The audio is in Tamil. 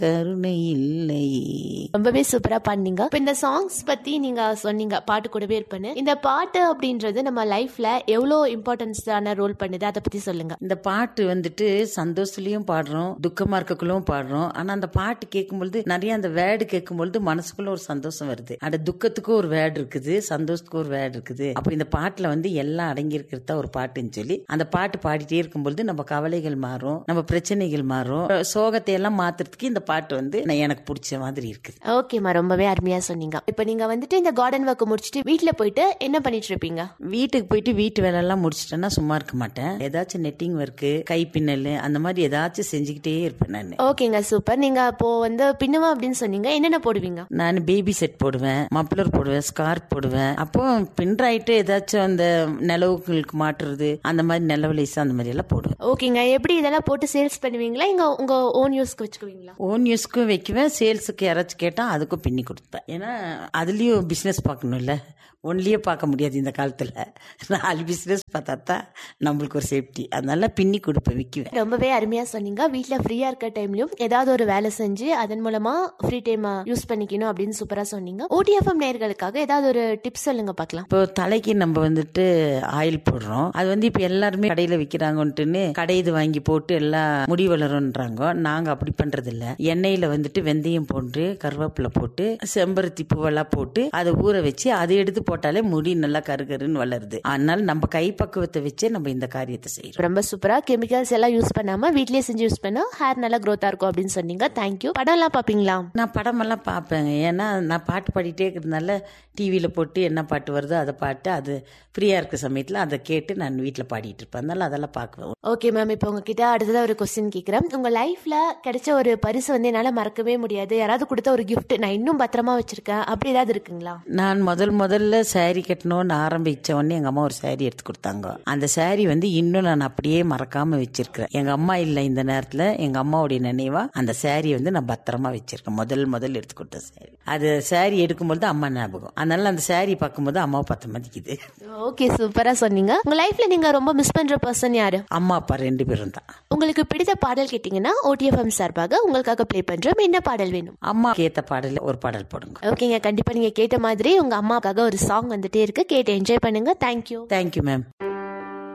கருணை இல்லை ரொம்பவே சூப்பரா பண்ணீங்க இப்ப இந்த சாங்ஸ் பத்தி நீங்க சொன்னீங்க பாட்டு கூடவே இருப்பேன்னு இந்த பாட்டு அப்படின்றது நம்ம லைஃப்ல எவ்வளவு இம்பார்ட்டன்ஸான ரோல் பண்ணுது அதை பத்தி சொல்லுங்க இந்த பாட்டு வந்துட்டு சந்தோஷத்துலயும் பாடுறோம் துக்கமா இருக்கக்குள்ளும் பாடுறோம் ஆனா அந்த பாட்டு கேட்கும்பொழுது நிறைய அந்த வேர்டு கேட்கும்பொழுது மனசுக்குள்ள ஒரு சந்தோஷம் வருது அந்த துக்கத்துக்கும் ஒரு வேர்டு இருக்குது சந்தோஷத்துக்கும் ஒரு வேர்டு இருக்குது அப்ப இந்த பாட்டுல வந்து எல்லாம் அடங்கி இருக்கிறதா ஒரு பாட்டுன்னு சொல்லி அந்த பாட்டு பாடிட்டே இருக்கும்பொழுது நம்ம கவலைகள் மாறும் நம்ம பிரச்சனைகள் மாறும் சோகத்தை எல்லாம் மாத்துறதுக்கு இந்த பாட்டு வந்து நான் எனக்கு பிடிச்ச மாதிரி இருக்குது ஓகேம்மா ரொம்பவே அருமையா சொன்னீங்க இப்ப நீங்க வந்துட்டு இந்த கார்டன் ஒர்க் முடிச்சுட்டு வீட்ல போயிட்டு என்ன பண்ணிட்டு இருப்பீங்க வீட்டுக்கு போயிட்டு வீட்டு வேலையெல்லாம் முடிச்சிட்டேன்னா சும்மா இருக்க மாட்டேன் ஏதாச்சும் நெட்டிங் ஒர்க்கு கை பின்னல் அந்த மாதிரி ஏதாச்சும் செஞ்சுக்கிட்டே இருப்பேன் நான் ஓகேங்க சூப்பர் நீங்க அப்போ வந்து பின்னுவா அப்படின்னு சொன்னீங்க என்னென்ன போடுவீங்க நான் பேபி செட் போடுவேன் மப்ளர் போடுவேன் ஸ்கார்ப் போடுவேன் அப்போ பின்றாயிட்டு ஏதாச்சும் அந்த நிலவுகளுக்கு மாட்டுறது அந்த மாதிரி நிலவு லேஸ் அந்த மாதிரி எல்லாம் போடுவேன் ஓகேங்க எப்படி இதெல்லாம் போட்டு சேல்ஸ் பண்ணுவீங்களா இங்க உங்க ஓன் யூஸ்க்கு வச்சுக்குவீங்களா ஓன் யூஸ்க்கும் வைக்குவேன் சேல்ஸுக்கு யாராச்சும் கேட்டா அதுக்கும் பின்னி கொடுப்பேன் ஏன்னா அதுலயும் பிசினஸ் பார்க்கணும்ல ஒன்லியே பார்க்க முடியாது இந்த காலத்துல நாலு பிசினஸ் பார்த்தா தான் நம்மளுக்கு ஒரு சேஃப்டி அதனால பின்னி கொடுப்பேன் விற்குவேன் ரொம்பவே அருமையா சொன்னீங்க வீட்ல ஃப்ரீயா இருக்க டைம்லயும் ஏதாவது ஒரு வேலை செஞ்சு அதன் மூலமா ஃப்ரீ டைம் யூஸ் பண்ணிக்கணும் அப்படின்னு சூப்பரா சொன்னீங்க ஓடிஎஃப்எம் நேர்களுக்காக ஏதாவது ஒரு டிப்ஸ் சொல்லுங்க பார்க்கலாம் இப்போ தலைக்கு நம்ம வந்துட்டு ஆயில் போடுறோம் அது வந்து இப்போ எல்லாருமே கடையில விற்கிறாங்கன்ட்டுன்னு கடை இது வாங்கி போட்டு எல்லாம் முடி வளரும்ன்றாங்க நாங்க அப்படி பண்றது இல்ல எண்ணெயில வந்துட்டு வெந்தயம் போட்டு கருவேப்பிலை போட்டு செம்பருத்தி பூவெல்லாம் போட்டு அதை ஊற வச்சு அதை எடுத்து போட்டாலே முடி நல்லா கருகருன்னு வளருது அதனால நம்ம கை பக்குவத்தை வச்சே நம்ம இந்த காரியத்தை செய்யறோம் ரொம்ப சூப்பரா கெமிக்கல்ஸ் எல்லாம் யூஸ் பண்ணாம வீட்லயே செஞ்சு யூஸ் பண்ணா ஹேர் நல்லா growth-ஆ இருக்கும் அப்படின்னு சொன்னீங்க தேங்க்யூ படம் எல்லாம் பாப்பீங்களா நான் படமெல்லாம் பார்ப்பேங்க ஏன்னா நான் பாட்டு பாடிட்டே இருக்கிறதுனால டிவியில் போட்டு என்ன பாட்டு வருதோ அதை பாட்டு அது ஃப்ரீயாக இருக்க சமயத்தில் அதை கேட்டு நான் வீட்டில் பாடிட்டு இருப்பேன் அதனால அதெல்லாம் பார்க்குவேன் ஓகே மேம் இப்போ உங்ககிட்ட அடுத்ததா ஒரு கொஸ்டின் கேட்குறேன் உங்க லைஃப்ல கிடைச்ச ஒரு பரிசு வந்து என்னால மறக்கவே முடியாது யாராவது கொடுத்த ஒரு gift நான் இன்னும் பத்திரமா வச்சிருக்கேன் அப்படி ஏதாவது இருக்குங்களா நான் முதல் முதல்ல saree கட்டணும்னு ஆரம்பிச்ச உடனே எங்க அம்மா ஒரு saree எடுத்து கொடுத்தாங்க அந்த saree வந்து இன்னும் நான் அப்படியே மறக்காம வச்சிருக்கிறேன் எங்க அம்மா இல்லை இந்த நேரத்துல எங்க அம்மாவுடைய நினைவா அந்த saree வந்து நான் பத்திரமா வச்சிருக்கேன் முதல் முதல் எடுத்து கொடுத்த saree அது saree எடுக்கும்போது அம்மா ஞாபகம் அதனால அந்த saree பார்க்கும்போது அம்மாவை பார்த்த மதிக்குது ஓகே சூப்பரா சொன்னீங்க உங்க லைஃப்ல நீங்க ரொம்ப மிஸ் பண்ற பர்சன் யாரு அம்மா அப்பா ரெண்டு பேரும் தான் உங்களுக்கு பிடித்த பாடல் கேட்டீங்கன்னா ஓடிஎஃப்எம் சார்பாக உங்களுக்காக ப்ளே பண்றோம் என்ன பாடல் வேணும் அம்மா ஏத்த பாடல ஒரு பாடல் போடுங்க ஓகேங்க கண்டிப்பா நீங்க கேட்ட மாதிரி உங்க அம்மாவுக்காக ஒரு சாங் வந்துட்டே இருக்கு கேட்டு என்ஜாய் பண்ணுங்க தேங்க்யூ தேங்க்யூ மேம்